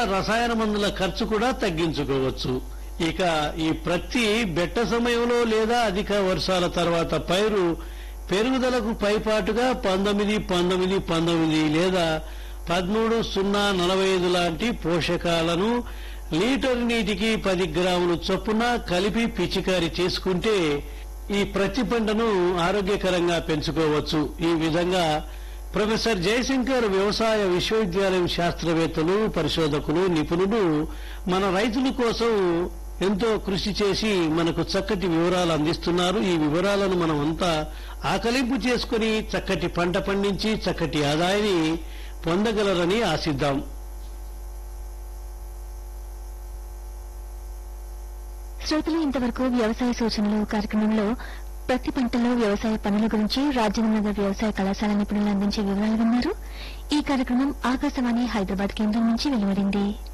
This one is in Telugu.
రసాయన మందుల ఖర్చు కూడా తగ్గించుకోవచ్చు ఇక ఈ ప్రతి బెట్ట సమయంలో లేదా అధిక వర్షాల తర్వాత పైరు పెరుగుదలకు పైపాటుగా పంతొమ్మిది పంతొమ్మిది పంతొమ్మిది లేదా పదమూడు సున్నా నలభై ఐదు లాంటి పోషకాలను లీటర్ నీటికి పది గ్రాములు చొప్పున కలిపి పిచికారి చేసుకుంటే ఈ ప్రతి పంటను ఆరోగ్యకరంగా పెంచుకోవచ్చు ఈ విధంగా ప్రొఫెసర్ జయశంకర్ వ్యవసాయ విశ్వవిద్యాలయం శాస్త్రవేత్తలు పరిశోధకులు నిపుణులు మన రైతుల కోసం ఎంతో కృషి చేసి మనకు చక్కటి వివరాలు అందిస్తున్నారు ఈ వివరాలను మనం అంతా ఆకలింపు చేసుకుని చక్కటి పంట పండించి చక్కటి ఆదాయాన్ని పొందగలరని ఆశిద్దాం శ్రోతలు ఇంతవరకు వ్యవసాయ సూచనలు కార్యక్రమంలో ప్రతి పంటలో వ్యవసాయ పనుల గురించి రాజేంద్రనగర్ వ్యవసాయ కళాశాల నిపుణులు అందించే వివరాలు విన్నారు ఈ కార్యక్రమం ఆకాశవాణి హైదరాబాద్ కేంద్రం నుంచి వెలువడింది